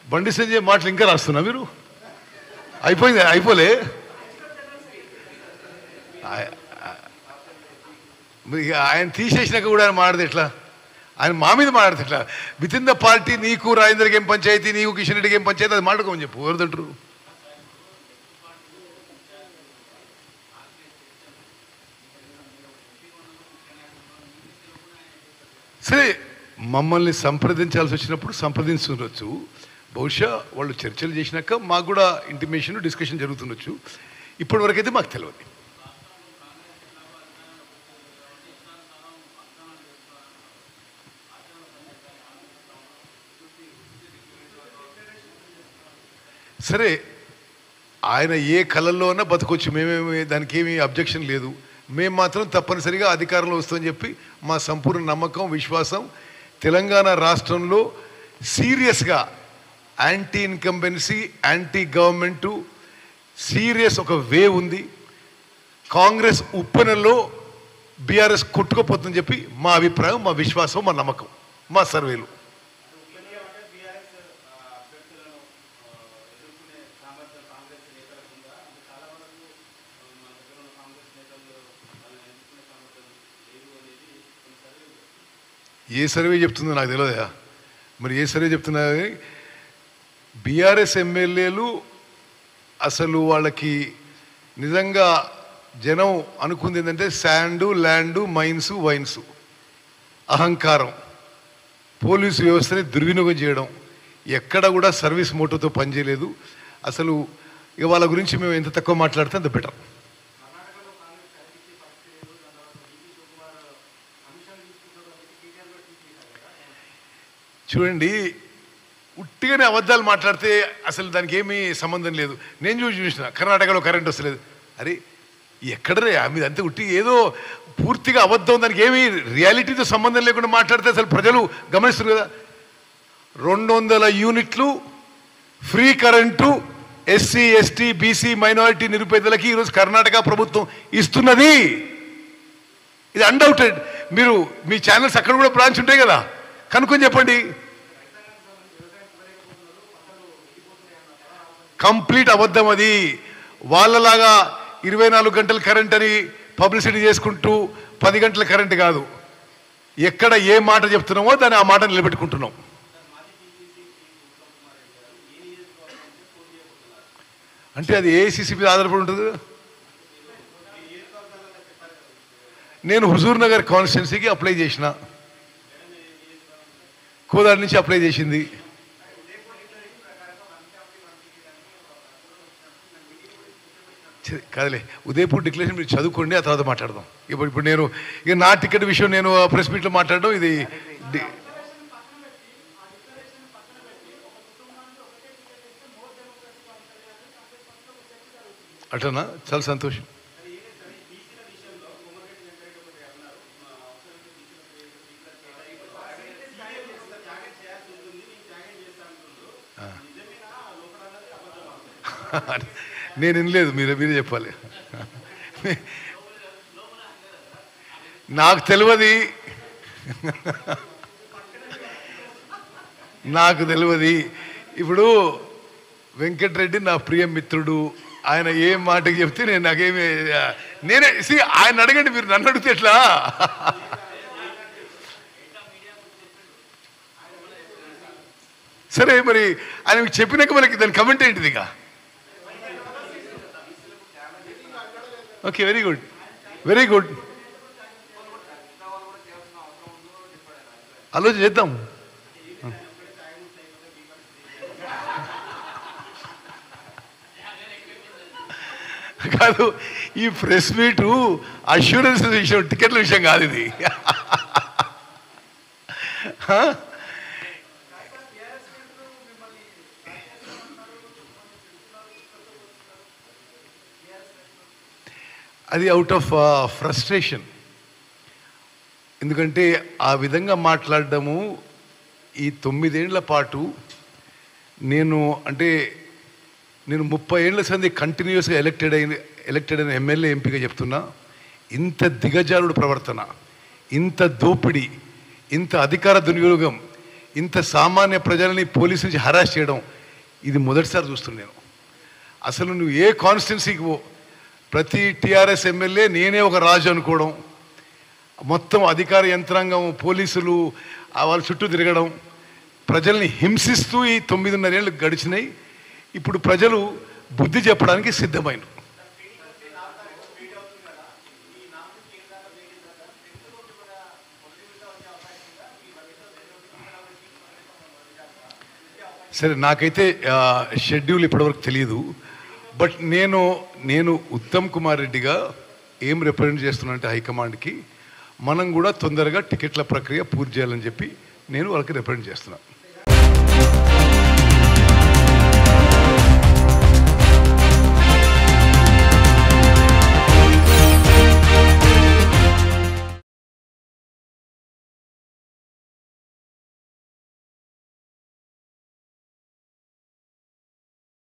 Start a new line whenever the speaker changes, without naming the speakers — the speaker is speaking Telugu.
బండి సంజయ్ మాటలు ఇంకా రాస్తున్నా మీరు అయిపోయింది అయిపోలే ఆయ- ఆ- మరి ఇక ఆయన తీసేసినాక కూడా ఆయన మాడదు ఎట్లా ఆయన మా మీద మాట్లాడితే ఎట్లా విత్ ఇన్ ద పార్టీ నీకు రాజేంద్రకి ఏం పంచాయతీ నీకు కిషన్ రెడ్డికి ఏం పంచాయతీ అది మాట్లాడుకోమని చెప్పు ఎవరిదంటారు సరే మమ్మల్ని సంప్రదించాల్సి వచ్చినప్పుడు సంప్రదించుండొచ్చు బహుశా వాళ్ళు చర్చలు చేసినాక మాకు కూడా ఇంటిమేషన్ డిస్కషన్ జరుగుతుండొచ్చు ఇప్పటి వరకైతే మాకు తెలియదు సరే ఆయన ఏ కళల్లోనా బతకొచ్చు మేమేమి దానికి ఏమీ అబ్జెక్షన్ లేదు మేము మాత్రం తప్పనిసరిగా అధికారంలో వస్తామని చెప్పి మా సంపూర్ణ నమ్మకం విశ్వాసం తెలంగాణ రాష్ట్రంలో సీరియస్గా anti incumbency anti government serious ఒక వే ఉంది కాంగ్రెస్ ఉప్పెనలో బీఆర్ఎస్ కొట్టుకోపోతుందని చెప్పి మా అభిప్రాయం మా విశ్వాసం మా నమ్మకం మా సర్వేలు ఏ సర్వే చెప్తుందో నాకు తెలియదా మరి ఏ సర్వే చెప్తున్నా బీఆర్ఎస్ ఎమ్మెల్యేలు అసలు వాళ్ళకి నిజంగా జనం అనుకుంది ఏంటంటే శాండు ల్యాండు మైన్స్ వైన్స్ అహంకారం పోలీసు వ్యవస్థని దుర్వినియోగం చేయడం ఎక్కడ కూడా సర్వీస్ మోటోతో పనిచేయలేదు అసలు ఇక వాళ్ళ గురించి మేము ఎంత తక్కువ మాట్లాడితే అంత బెటర్ చూడండి ఉట్టిగానే అబద్ధాలు మాట్లాడితే అసలు దానికి ఏమీ సంబంధం లేదు నేను చూసి చూసిన కర్ణాటకలో కరెంట్ వస్తలేదు అరే ఎక్కడరే మీద అంతే ఉట్టి ఏదో పూర్తిగా అబద్ధం దానికి ఏమీ రియాలిటీతో సంబంధం లేకుండా మాట్లాడితే అసలు ప్రజలు గమనిస్తారు కదా రెండు వందల యూనిట్లు free current SC ST BC minority నిరుపేదలకి ఈరోజు కర్ణాటక ప్రభుత్వం ఇస్తున్నది ఇది అన్డౌటెడ్ మీరు మీ ఛానల్స్ అక్కడ కూడా బ్రాంచ్ ఉంటాయి కదా కనుక్కొని చెప్పండి కంప్లీట్ అబద్ధం అది వాళ్ళలాగా ఇరవై నాలుగు గంటల కరెంట్ అని పబ్లిసిటీ చేసుకుంటూ పది గంటల కరెంట్ కాదు ఎక్కడ ఏ మాట చెప్తున్నామో దాన్ని ఆ మాట నిలబెట్టుకుంటున్నాం అంటే అది ఏఐసిసి మీద ఆధారపడి ఉంటుంది కదా? నేను హుజూర్ నగర్ కాన్స్టిట్యున్సీకి అప్లై చేసిన కోదాడి నుంచి అప్లై చేసింది ఛే, కాదులే ఉదయపూర్ డిక్లరేషన్ మీరు చదువుకోండి ఆ తర్వాత మాట్లాడదాం ఇప్పుడు ఇప్పుడు నేను ఇక నా టికెట్ విషయం నేను ప్రెస్ మీట్లో మాట్లాడడం ఇది డి- అట్లనా చాలా సంతోషం నేను వినలేదు మీరు మీరే చెప్పాలి నాకు తెలియదు నాకు తెలియదు ఇప్పుడు వెంకటరెడ్డి నా ప్రియ మిత్రుడు ఆయన ఏ మాటకి చెప్తే నేను నాకేమి నేనే సి ఆయన అడగండి మీరు నన్ను అడిగితే ఎట్లా సరే మరి ఆయన మీకు చెప్పినాక మనకి దాని కమెంట్ ఏంటిది ఇక okay very good very good ఆలోచన చేద్దాం కాదు ఈ ప్రెస్ మీట్ అష్యూరెన్స్ విషయం టికెట్ల విషయం కాదు ఇది హ? అది అవుట్ ఆఫ్ ఫ్రస్ట్రేషన్ ఎందుకంటే ఆ విధంగా మాట్లాడడము ఈ తొమ్మిదేళ్ల పాటు నేను అంటే నేను ముప్పై ఏళ్ల సంది కంటిన్యూస్గా ఎలక్టెడ్ అయిన ఎలక్టెడ్ అయిన ఎమ్మెల్యే ఎంపీగా చెప్తున్నా ఇంత దిగజారుడు ప్రవర్తన ఇంత దోపిడీ ఇంత అధికార దుర్వినియోగం ఇంత సామాన్య ప్రజలని పోలీసు నుంచి హరాస్ చేయడం ఇది మొదటిసారి చూస్తున్నాను నేను అసలు నువ్వు ఏ కాన్స్టిట్యున్సీకి పో ప్రతి టీఆర్ఎస్ ఎమ్మెల్యే నేనే ఒక రాజు అనుకోవడం మొత్తం అధికార యంత్రాంగం పోలీసులు ఆ వాళ్ళ చుట్టూ తిరగడం ప్రజల్ని హింసిస్తూ ఈ తొమ్మిదిన్నరేళ్ళు గడిచినాయి ఇప్పుడు ప్రజలు బుద్ధి చెప్పడానికి సిద్ధమైన సరే నాకైతే ఆ, షెడ్యూల్ ఇప్పటివరకు తెలియదు బట్ నేను నేను ఉత్తమ్ కుమార్ రెడ్డిగా ఏం రిప్రజెంట్ చేస్తున్నా హైకమాండ్కి మనం కూడా తొందరగా టికెట్ల ప్రక్రియ పూర్తి చేయాలని చెప్పి నేను వాళ్ళకి రిప్రజెంట్ చేస్తున్నా